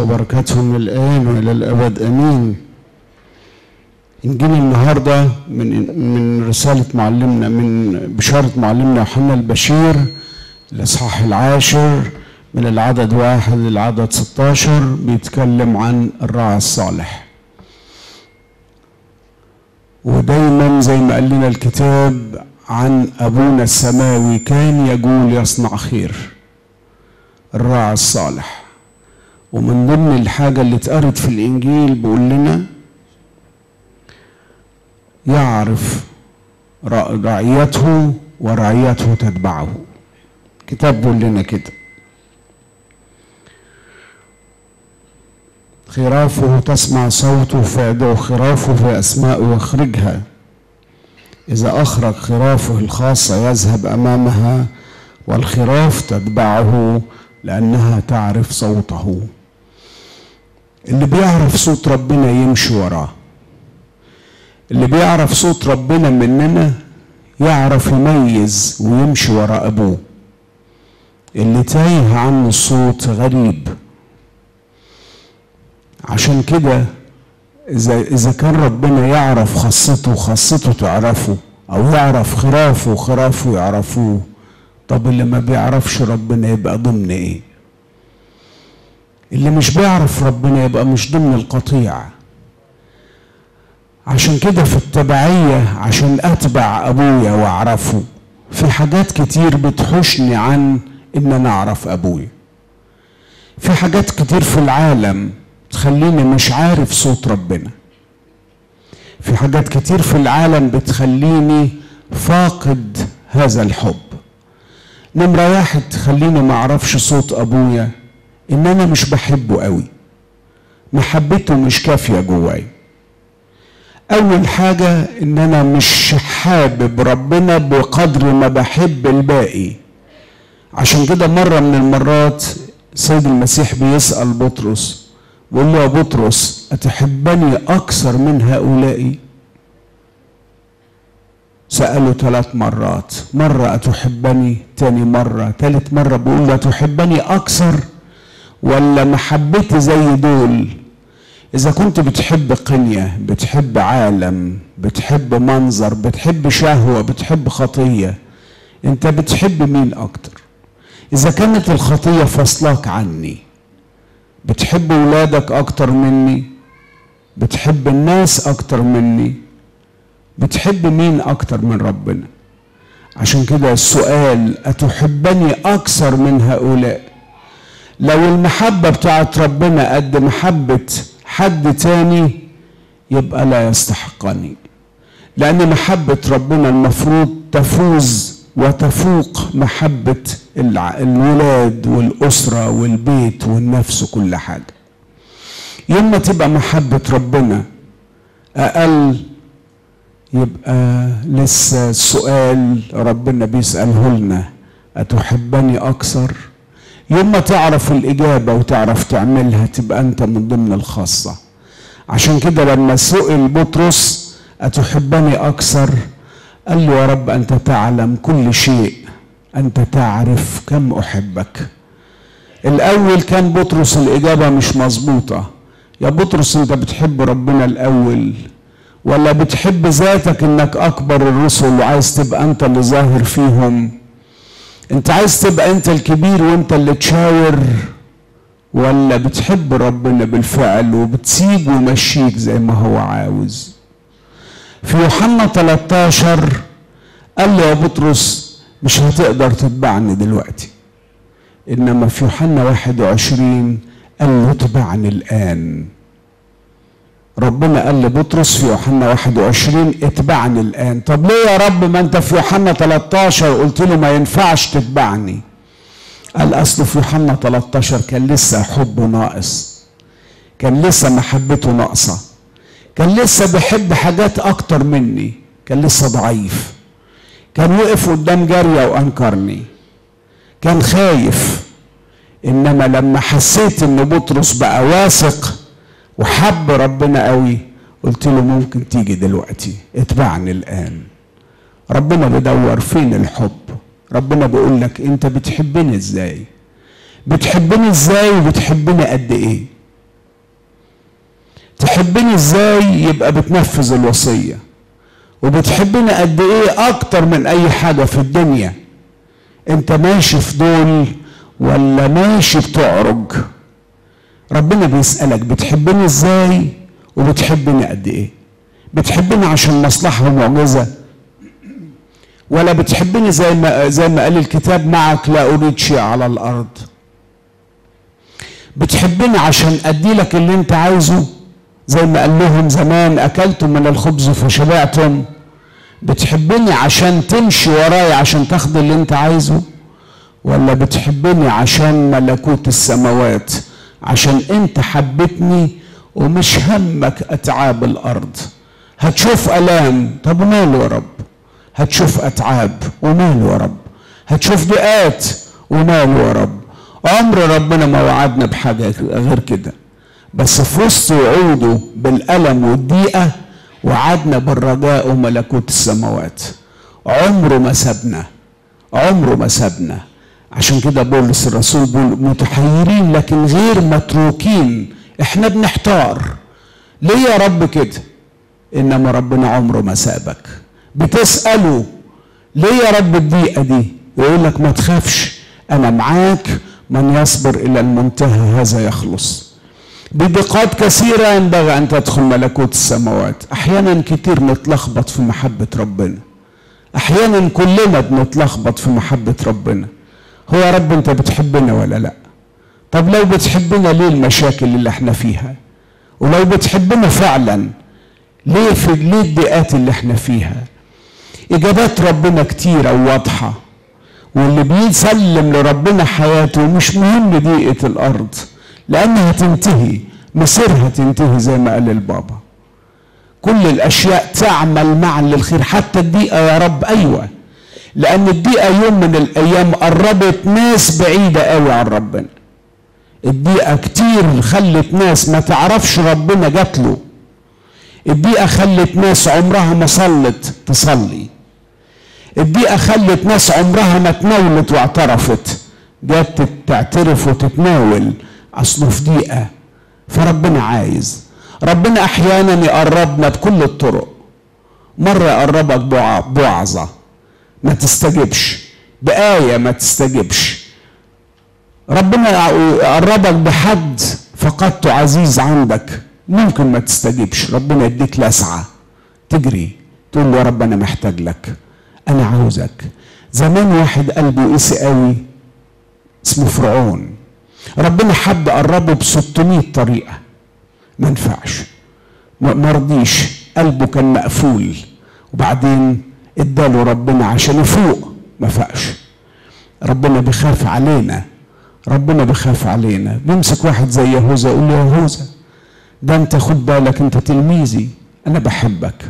وبركاته من الآن وإلى الأبد آمين إنجيل النهاردة من من رسالة معلمنا من بشارة معلمنا يوحنا البشير الإصحاح العاشر من العدد واحد للعدد 16 بيتكلم عن الراعي الصالح ودايما زي ما قال لنا الكتاب عن أبونا السماوي كان يقول يصنع خير الراعي الصالح ومن ضمن الحاجة اللي اتقرت في الإنجيل بيقول لنا يعرف رعيته ورعيته تتبعه كتاب بيقول لنا كده خرافه تسمع صوته فيدعو خرافه في أسماء يخرجها إذا أخرج خرافه الخاصة يذهب أمامها والخراف تتبعه لأنها تعرف صوته اللي بيعرف صوت ربنا يمشي وراه اللي بيعرف صوت ربنا مننا يعرف يميز ويمشي ورا أبوه اللي تايه عنه الصوت غريب عشان كده إذا إذا كان ربنا يعرف خاصته خاصته تعرفه أو يعرف خرافه خرافه يعرفوه طب اللي ما بيعرفش ربنا يبقى ضمن إيه؟ اللي مش بيعرف ربنا يبقى مش ضمن القطيع عشان كده في التبعية عشان أتبع أبويا وأعرفه في حاجات كتير بتحوشني عن إن أنا أعرف أبويا في حاجات كتير في العالم تخليني مش عارف صوت ربنا في حاجات كتير في العالم بتخليني فاقد هذا الحب نمرة واحد تخليني ما اعرفش صوت ابويا ان انا مش بحبه قوي محبته مش كافية جواي اول حاجة ان انا مش حابب ربنا بقدر ما بحب الباقي عشان كده مرة من المرات سيد المسيح بيسأل بطرس بيقول له يا بطرس أتحبني أكثر من هؤلاء سأله ثلاث مرات مرة أتحبني تاني مرة ثالث مرة بيقول له أتحبني أكثر ولا محبتي زي دول إذا كنت بتحب قنية بتحب عالم بتحب منظر بتحب شهوة بتحب خطية أنت بتحب مين أكتر إذا كانت الخطية فصلاك عني بتحب ولادك اكتر مني بتحب الناس اكتر مني بتحب مين اكتر من ربنا عشان كده السؤال اتحبني اكثر من هؤلاء لو المحبة بتاعت ربنا قد محبة حد تاني يبقى لا يستحقني لأن محبة ربنا المفروض تفوز وتفوق محبة الولاد والأسرة والبيت والنفس وكل حاجة يوم ما تبقى محبة ربنا أقل يبقى لسه السؤال ربنا بيسأله لنا أتحبني أكثر يوم ما تعرف الإجابة وتعرف تعملها تبقى أنت من ضمن الخاصة عشان كده لما سئل بطرس أتحبني أكثر قال له يا رب أنت تعلم كل شيء أنت تعرف كم أحبك الأول كان بطرس الإجابة مش مظبوطة يا بطرس أنت بتحب ربنا الأول ولا بتحب ذاتك إنك أكبر الرسل وعايز تبقى أنت اللي ظاهر فيهم أنت عايز تبقى أنت الكبير وأنت اللي تشاور ولا بتحب ربنا بالفعل وبتسيبه ويمشيك زي ما هو عاوز في يوحنا 13 قال له يا بطرس مش هتقدر تتبعني دلوقتي انما في يوحنا 21 قال له اتبعني الان ربنا قال لبطرس في يوحنا 21 اتبعني الان طب ليه يا رب ما انت في يوحنا 13 قلت له ما ينفعش تتبعني قال اصله في يوحنا 13 كان لسه حبه ناقص كان لسه محبته ناقصه كان لسه بيحب حاجات اكتر مني كان لسه ضعيف كان وقف قدام جارية وانكرني كان خايف انما لما حسيت ان بطرس بقى واثق وحب ربنا قوي قلت له ممكن تيجي دلوقتي اتبعني الان ربنا بيدور فين الحب ربنا بيقول لك انت بتحبني ازاي بتحبني ازاي وبتحبني قد ايه تحبني ازاي يبقى بتنفذ الوصيه وبتحبني قد ايه اكتر من اي حاجه في الدنيا انت ماشي في دول ولا ماشي بتعرج ربنا بيسالك بتحبني ازاي وبتحبني قد ايه بتحبني عشان مصلحه ومعجزه ولا بتحبني زي ما زي ما قال الكتاب معك لا اريد شيء على الارض بتحبني عشان ادي لك اللي انت عايزه زي ما قال لهم زمان اكلتم من الخبز فشبعتم بتحبني عشان تمشي ورايا عشان تاخد اللي انت عايزه ولا بتحبني عشان ملكوت السماوات عشان انت حبتني ومش همك اتعاب الارض هتشوف الام طب وماله يا رب هتشوف اتعاب وماله يا رب هتشوف ضيقات وماله يا رب عمر ربنا ما وعدنا بحاجه غير كده بس في وسط وعوده بالالم والضيقه وعدنا بالرجاء وملكوت السماوات عمره ما سابنا عمره ما سابنا عشان كده بولس الرسول بيقول متحيرين لكن غير متروكين احنا بنحتار ليه يا رب كده انما ربنا عمره ما سابك بتساله ليه يا رب الضيقه دي يقول لك ما تخافش انا معاك من يصبر الى المنتهى هذا يخلص بدقات كثيره ينبغي ان تدخل ملكوت السماوات احيانا كتير نتلخبط في محبه ربنا احيانا كلنا بنتلخبط في محبه ربنا هو يا رب انت بتحبنا ولا لا طب لو بتحبنا ليه المشاكل اللي احنا فيها ولو بتحبنا فعلا ليه في ليه الضيقات اللي احنا فيها اجابات ربنا كتيره وواضحه واللي بيسلم لربنا حياته مش مهم ضيقه الارض لانها تنتهي مصيرها تنتهي زي ما قال البابا كل الاشياء تعمل معا للخير حتى الضيقه يا رب ايوه لان الضيقه يوم من الايام قربت ناس بعيده قوي عن ربنا الضيقه كتير خلت ناس ما تعرفش ربنا جات له الضيقه خلت ناس عمرها ما صلت تصلي الضيقه خلت ناس عمرها ما تناولت واعترفت جت تعترف وتتناول اصله في ضيقه فربنا عايز ربنا احيانا يقربنا بكل الطرق مره يقربك بوعظه ما تستجبش بآية ما تستجبش ربنا يقربك بحد فقدته عزيز عندك ممكن ما تستجبش ربنا يديك لسعة تجري تقول له يا رب أنا محتاج لك أنا عاوزك زمان واحد قلبه قسي قوي اسمه فرعون ربنا حب قربه ب 600 طريقة ما ينفعش ما رضيش قلبه كان مقفول وبعدين اداله ربنا عشان يفوق ما فاقش ربنا بيخاف علينا ربنا بيخاف علينا بيمسك واحد زي يهوذا يقول له يهوذا ده انت خد بالك انت تلميذي انا بحبك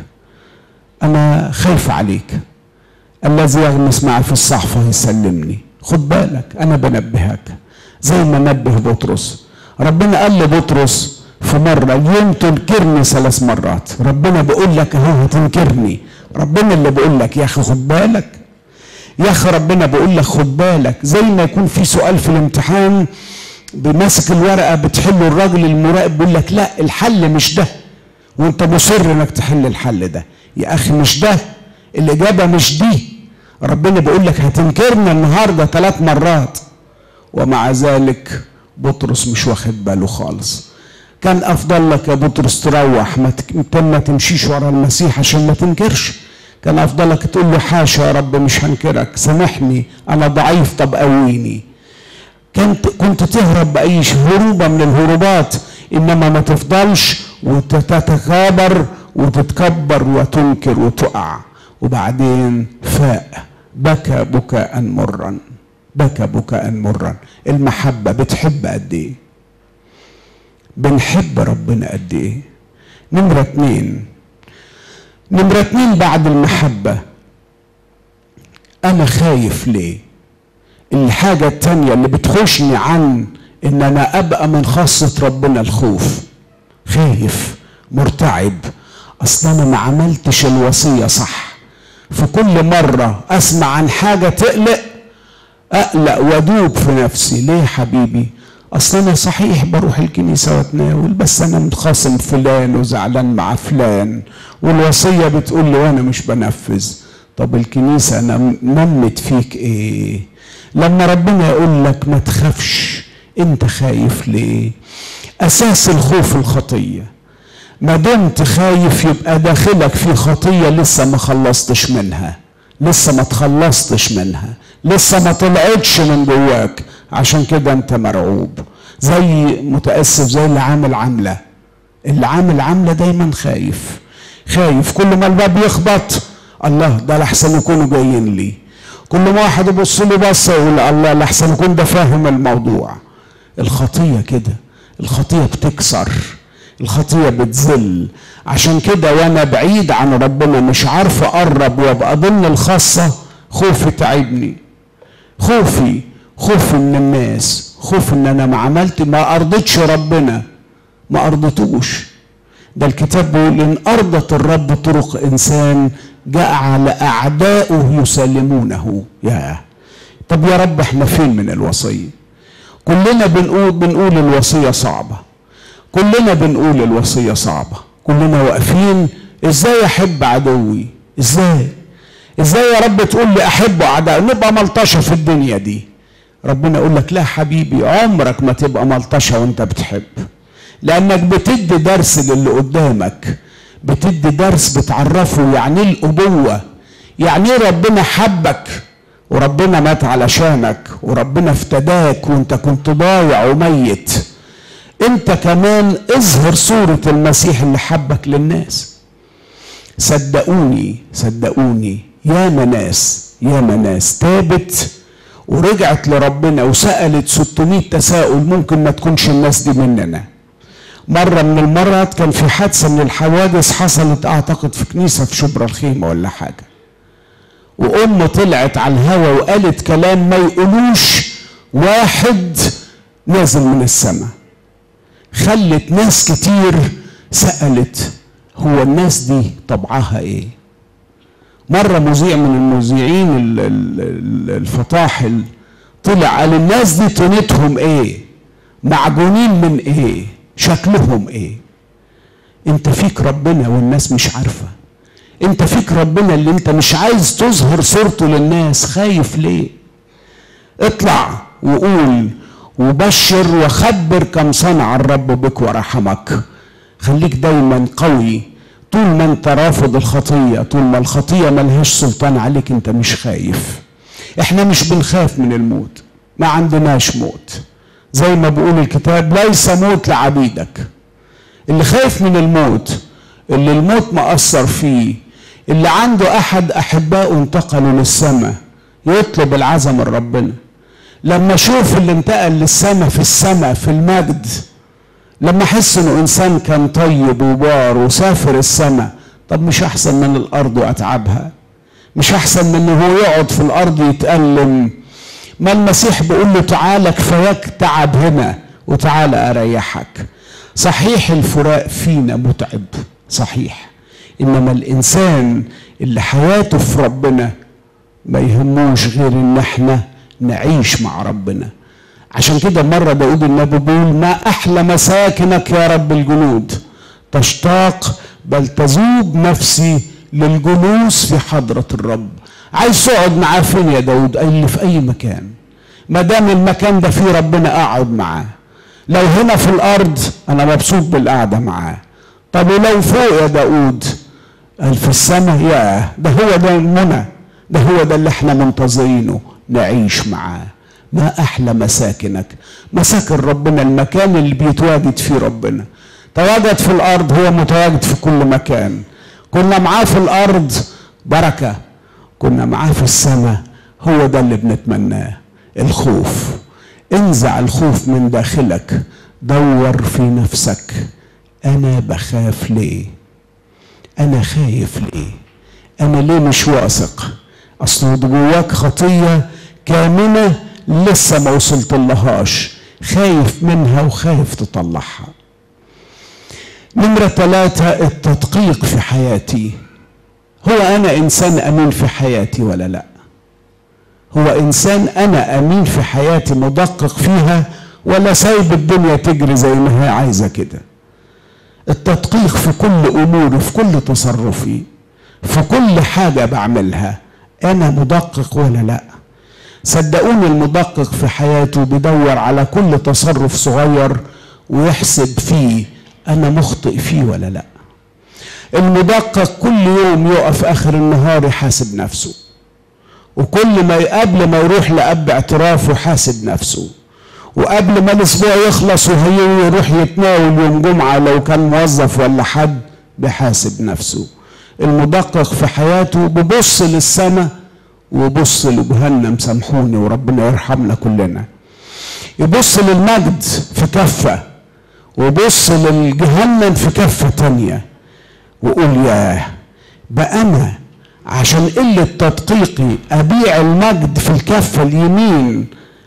انا خايف عليك الذي يغمس معي في الصحفة يسلمني خد بالك انا بنبهك زي ما نبه بطرس ربنا قال لبطرس في مرة اليوم تنكرني ثلاث مرات ربنا بيقول لك اهو هتنكرني ربنا اللي بيقول لك يا اخي خد بالك يا اخي ربنا بيقول لك خد بالك زي ما يكون في سؤال في الامتحان بماسك الورقه بتحله الراجل المراقب بيقول لك لا الحل مش ده وانت مصر انك تحل الحل ده يا اخي مش ده الاجابه مش دي ربنا بيقول لك هتنكرنا النهارده ثلاث مرات ومع ذلك بطرس مش واخد باله خالص كان افضل لك يا بطرس تروح ما ما تمشيش ورا المسيح عشان ما تنكرش كان افضل لك تقول له حاشا يا رب مش هنكرك سامحني انا ضعيف طب قويني كنت كنت تهرب باي هروبه من الهروبات انما ما تفضلش وتتكابر وتتكبر وتنكر وتقع وبعدين فاق بكى بكاء مرا بكى بكاء مرا المحبه بتحب قد ايه بنحب ربنا قد ايه نمرة اتنين نمرة اتنين بعد المحبة انا خايف ليه الحاجة التانية اللي بتخشني عن ان انا ابقى من خاصة ربنا الخوف خايف مرتعب اصل انا ما عملتش الوصية صح في كل مرة اسمع عن حاجة تقلق اقلق وادوب في نفسي ليه حبيبي اصل انا صحيح بروح الكنيسه واتناول بس انا متخاصم فلان وزعلان مع فلان والوصيه بتقول لي وانا مش بنفذ طب الكنيسه انا نمت فيك ايه لما ربنا يقول لك ما تخافش انت خايف ليه اساس الخوف الخطيه ما دمت خايف يبقى داخلك في خطيه لسه ما خلصتش منها لسه ما تخلصتش منها لسه ما طلعتش من جواك عشان كده انت مرعوب زي متاسف زي اللي عامل عامله اللي عامل عامله دايما خايف خايف كل ما الباب يخبط الله ده لحسن يكونوا جايين لي كل ما واحد يبص له بصه يقول الله لحسن يكون ده فاهم الموضوع الخطيه كده الخطيه بتكسر الخطيه بتذل عشان كده وانا بعيد عن ربنا مش عارف اقرب وابقى ضمن الخاصه خوفي تعبني خوفي خوف من الناس خوف ان انا ما عملت ما ارضتش ربنا ما ارضتوش ده الكتاب بيقول ان ارضت الرب طرق انسان جعل اعداؤه يسلمونه يا طب يا رب احنا فين من الوصيه كلنا بنقول بنقول الوصيه صعبه كلنا بنقول الوصيه صعبه كلنا واقفين ازاي احب عدوي ازاي ازاي يا رب تقول لي احب اعداء نبقى ملطشه في الدنيا دي ربنا يقول لك لا حبيبي عمرك ما تبقى ملطشه وانت بتحب لانك بتدي درس للي قدامك بتدي درس بتعرفه يعني ايه الابوه يعني ايه ربنا حبك وربنا مات علشانك وربنا افتداك وانت كنت ضايع وميت انت كمان اظهر صورة المسيح اللي حبك للناس صدقوني صدقوني يا ناس يا ناس تابت ورجعت لربنا وسألت 600 تساؤل ممكن ما تكونش الناس دي مننا مرة من المرات كان في حادثة من الحوادث حصلت أعتقد في كنيسة في شبرا الخيمة ولا حاجة وأم طلعت على الهوا وقالت كلام ما يقولوش واحد نازل من السماء خلت ناس كتير سألت هو الناس دي طبعها ايه مرة مذيع من المذيعين الفطاحل طلع قال الناس دي طينتهم ايه معجونين من ايه شكلهم ايه انت فيك ربنا والناس مش عارفة انت فيك ربنا اللي انت مش عايز تظهر صورته للناس خايف ليه اطلع وقول وبشر وخبر كم صنع الرب بك ورحمك خليك دايما قوي طول ما انت رافض الخطيه طول ما الخطيه ملهاش سلطان عليك انت مش خايف احنا مش بنخاف من الموت ما عندناش موت زي ما بيقول الكتاب ليس موت لعبيدك اللي خايف من الموت اللي الموت مأثر فيه اللي عنده احد احبائه انتقلوا للسماء يطلب العزم من ربنا لما اشوف اللي انتقل للسماء في السماء في المجد لما احس انه انسان كان طيب وبار وسافر السماء طب مش احسن من الارض واتعبها مش احسن من انه هو يقعد في الارض يتالم ما المسيح بيقول له تعالى كفاياك تعب هنا وتعالى اريحك صحيح الفراق فينا متعب صحيح انما الانسان اللي حياته في ربنا ما يهموش غير ان احنا نعيش مع ربنا عشان كده مرة داود النبي بيقول ما أحلى مساكنك يا رب الجنود تشتاق بل تذوب نفسي للجلوس في حضرة الرب عايز تقعد معاه فين يا داود قال لي في أي مكان ما دام المكان ده فيه ربنا أقعد معاه لو هنا في الأرض أنا مبسوط بالقعدة معاه طب ولو فوق يا داود قال في السماء يا ده هو ده المنى ده هو ده اللي احنا منتظرينه نعيش معاه ما احلى مساكنك مساكن ربنا المكان اللي بيتواجد فيه ربنا تواجد في الارض هو متواجد في كل مكان كنا معاه في الارض بركه كنا معاه في السماء هو ده اللي بنتمناه الخوف انزع الخوف من داخلك دور في نفسك انا بخاف ليه انا خايف ليه انا ليه مش واثق اصل جواك خطيه كامنه لسه ما وصلت لهاش خايف منها وخايف تطلعها نمرة ثلاثة التدقيق في حياتي هو أنا إنسان أمين في حياتي ولا لا هو إنسان أنا أمين في حياتي مدقق فيها ولا سايب الدنيا تجري زي ما هي عايزه كده التدقيق في كل اموري في كل تصرفي في كل حاجه بعملها انا مدقق ولا لا صدقوني المدقق في حياته بيدور على كل تصرف صغير ويحسب فيه انا مخطئ فيه ولا لا المدقق كل يوم يقف اخر النهار يحاسب نفسه وكل ما قبل ما يروح لاب اعترافه يحاسب نفسه وقبل ما الاسبوع يخلص وهي يروح يتناول يوم جمعه لو كان موظف ولا حد بيحاسب نفسه المدقق في حياته ببص للسماء وبص لجهنم سامحوني وربنا يرحمنا كلنا يبص للمجد في كفة ويبص للجهنم في كفة تانية ويقول ياه بقى أنا عشان قلة تدقيقي أبيع المجد في الكفة اليمين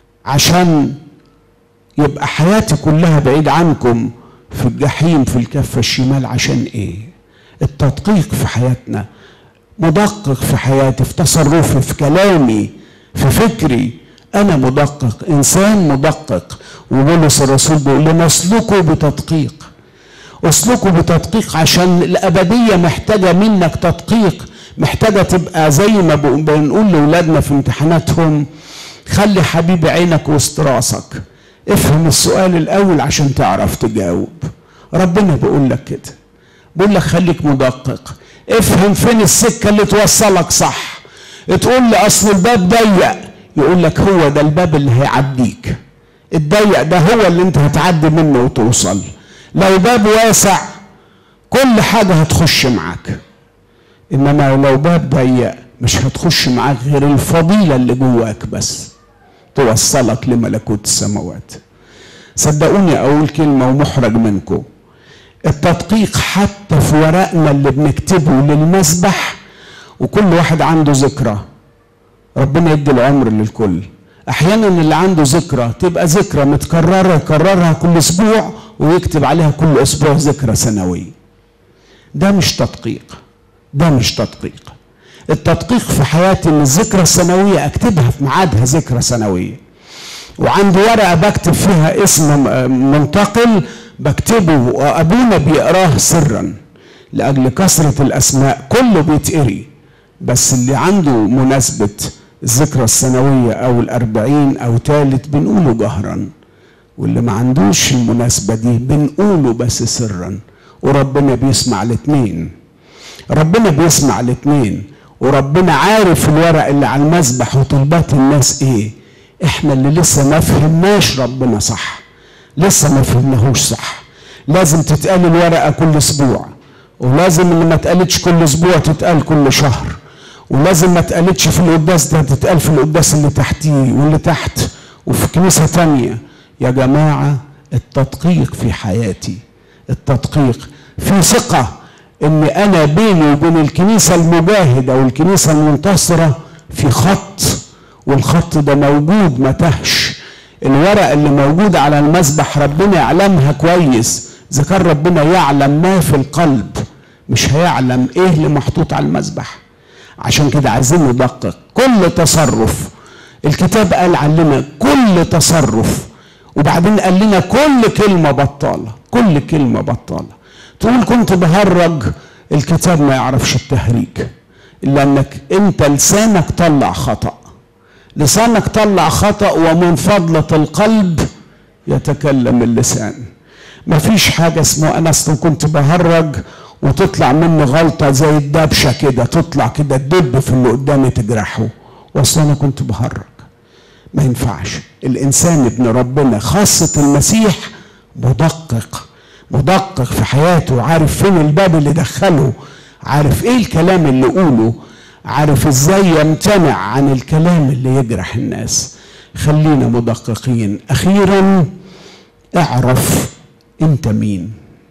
عشان يبقى حياتي كلها بعيد عنكم في الجحيم في الكفة الشمال عشان ايه التدقيق في حياتنا مدقق في حياتي في تصرفي في كلامي في فكري انا مدقق انسان مدقق وبولس الرسول بيقول لنا اسلكوا بتدقيق اسلكوا بتدقيق عشان الابديه محتاجه منك تدقيق محتاجه تبقى زي ما بنقول لاولادنا في امتحاناتهم خلي حبيبي عينك وسط راسك افهم السؤال الاول عشان تعرف تجاوب ربنا بيقول لك كده بيقول لك خليك مدقق افهم فين السكه اللي توصلك صح تقول لي اصل الباب ضيق يقول لك هو ده الباب اللي هيعديك الضيق ده هو اللي انت هتعدي منه وتوصل لو باب واسع كل حاجه هتخش معاك انما لو باب ضيق مش هتخش معاك غير الفضيله اللي جواك بس توصلك لملكوت السماوات صدقوني اقول كلمه ومحرج منكم التدقيق حتى في ورقنا اللي بنكتبه للمسبح وكل واحد عنده ذكرى ربنا يدي العمر للكل احيانا اللي عنده ذكرى تبقى ذكرى متكرره يكررها كل اسبوع ويكتب عليها كل اسبوع ذكرى سنويه ده مش تدقيق ده مش تدقيق التدقيق في حياتي ان الذكرى السنويه اكتبها في ميعادها ذكرى سنويه وعندي ورقه بكتب فيها اسم منتقل بكتبه وابونا بيقراه سرا لاجل كثره الاسماء كله بيتقري بس اللي عنده مناسبه الذكرى السنويه او الاربعين او ثالث بنقوله جهرا واللي ما عندوش المناسبه دي بنقوله بس سرا وربنا بيسمع الاثنين ربنا بيسمع الاثنين وربنا عارف الورق اللي على المسبح وطلبات الناس ايه احنا اللي لسه ما فهمناش ربنا صح لسه ما فهمناهوش صح لازم تتقال الورقه كل اسبوع ولازم اللي ما اتقالتش كل اسبوع تتقال كل شهر ولازم ما اتقالتش في القداس ده تتقال في القداس اللي تحتيه واللي تحت وفي كنيسه تانية يا جماعه التدقيق في حياتي التدقيق في ثقه ان انا بيني وبين الكنيسه المجاهده والكنيسه المنتصره في خط والخط ده موجود ما تهش الورق اللي موجود على المسبح ربنا يعلمها كويس اذا كان ربنا يعلم ما في القلب مش هيعلم ايه اللي محطوط على المسبح عشان كده عايزين ندقق كل تصرف الكتاب قال علمنا كل تصرف وبعدين قال لنا كل كلمه بطاله كل كلمه بطاله تقول كنت بهرج الكتاب ما يعرفش التهريج لانك انت لسانك طلع خطأ لسانك طلع خطأ ومن فضلة القلب يتكلم اللسان مفيش حاجة اسمه أنا أصلا كنت بهرج وتطلع مني غلطة زي الدبشة كده تطلع كده تدب في اللي قدامي تجرحه وأصلا أنا كنت بهرج ما ينفعش الإنسان ابن ربنا خاصة المسيح مدقق مدقق في حياته عارف فين الباب اللي دخله عارف ايه الكلام اللي قوله عارف ازاي يمتنع عن الكلام اللي يجرح الناس خلينا مدققين اخيرا اعرف انت مين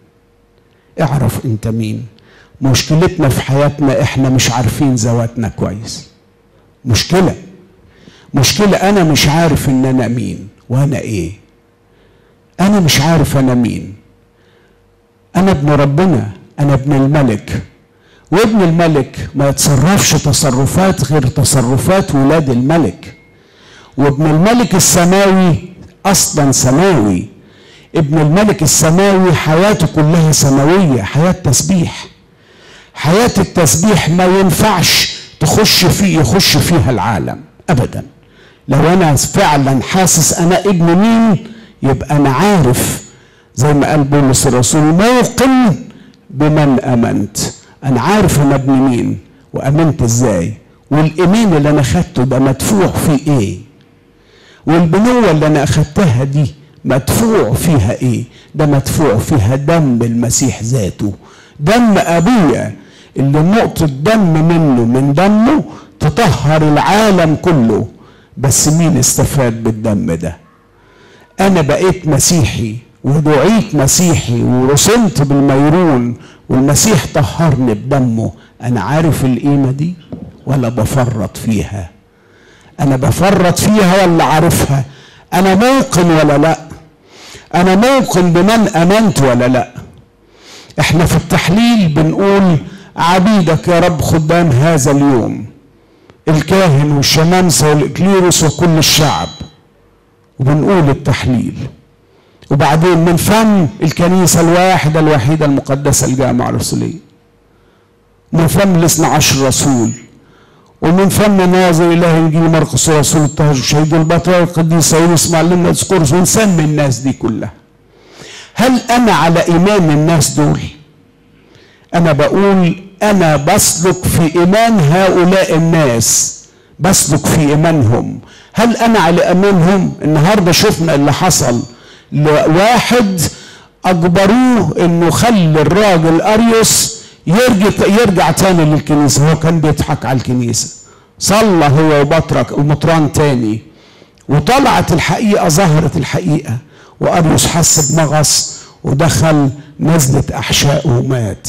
اعرف انت مين مشكلتنا في حياتنا احنا مش عارفين ذواتنا كويس مشكله مشكله انا مش عارف ان انا مين وانا ايه انا مش عارف انا مين انا ابن ربنا انا ابن الملك وابن الملك ما يتصرفش تصرفات غير تصرفات ولاد الملك وابن الملك السماوي اصلا سماوي ابن الملك السماوي حياته كلها سماويه حياه تسبيح حياه التسبيح ما ينفعش تخش فيه يخش فيها العالم ابدا لو انا فعلا حاسس انا ابن مين يبقى انا عارف زي ما قال بولس الرسول موقن بمن امنت انا عارف انا ابن مين وامنت ازاي والايمان اللي انا خدته ده مدفوع فيه ايه والبنوه اللي انا اخدتها دي مدفوع فيها ايه ده مدفوع فيها دم المسيح ذاته دم ابويا اللي نقطة دم منه من دمه تطهر العالم كله بس مين استفاد بالدم ده انا بقيت مسيحي ودعيت مسيحي ورسمت بالميرون والمسيح طهرني بدمه انا عارف القيمه دي ولا بفرط فيها انا بفرط فيها ولا عارفها انا موقن ولا لا انا موقن بمن امنت ولا لا احنا في التحليل بنقول عبيدك يا رب خدام هذا اليوم الكاهن والشمامسة والإكليروس وكل الشعب وبنقول التحليل وبعدين من فم الكنيسة الواحدة الوحيدة المقدسة الجامعة الرسولية من فم الاثنى عشر رسول ومن فم ناظر إله إنجيل مرقس ورسول الطاهر شهيد البطرة القديس يونس معلمنا تذكرس ونسمي الناس دي كلها هل أنا على إيمان الناس دول؟ أنا بقول أنا بسلك في إيمان هؤلاء الناس بسلك في إيمانهم هل أنا على إيمانهم النهاردة شفنا اللي حصل لواحد أجبروه إنه خلي الراجل أريوس يرجع يرجع تاني للكنيسة هو كان بيضحك على الكنيسة صلى هو وبطرك ومطران تاني وطلعت الحقيقة ظهرت الحقيقة وأريوس حس بمغص ودخل نزلت أحشائه ومات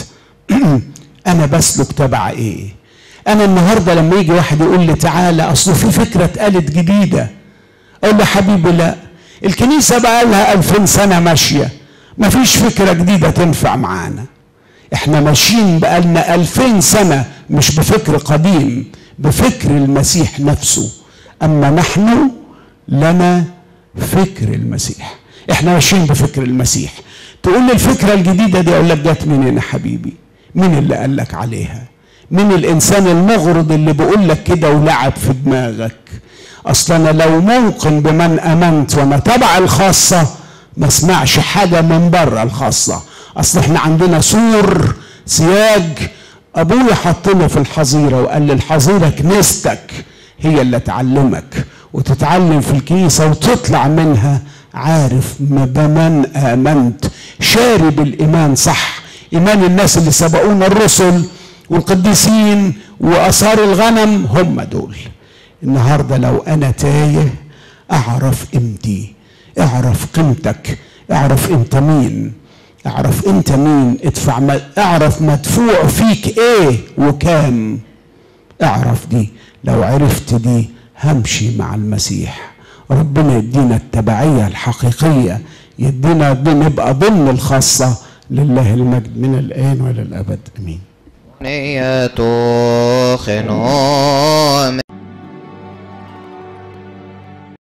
انا بسلك تبع ايه انا النهارده لما يجي واحد يقول لي تعالى اصل في فكره اتقالت جديده اقول له حبيبي لا الكنيسه بقى لها 2000 سنه ماشيه ما فيش فكره جديده تنفع معانا احنا ماشيين بقى لنا 2000 سنه مش بفكر قديم بفكر المسيح نفسه اما نحن لنا فكر المسيح احنا ماشيين بفكر المسيح تقول لي الفكره الجديده دي اقول لك جت منين يا حبيبي مين اللي قال لك عليها مين الانسان المغرض اللي بيقول لك كده ولعب في دماغك اصل انا لو موقن بمن امنت وانا تبع الخاصه ما اسمعش حاجه من بره الخاصه اصل احنا عندنا سور سياج ابويا حطنا في الحظيره وقال لي الحظيره كنيستك هي اللي تعلمك وتتعلم في الكنيسه وتطلع منها عارف بمن امنت شارب الايمان صح ايمان الناس اللي سبقونا الرسل والقديسين واثار الغنم هم دول النهارده لو انا تايه اعرف قيمتي اعرف قيمتك اعرف انت مين اعرف انت مين ادفع ما اعرف مدفوع فيك ايه وكام اعرف دي لو عرفت دي همشي مع المسيح ربنا يدينا التبعية الحقيقية يدينا نبقى ضمن الخاصة لله المجد من الآن وإلى الأبد أمين نية خنو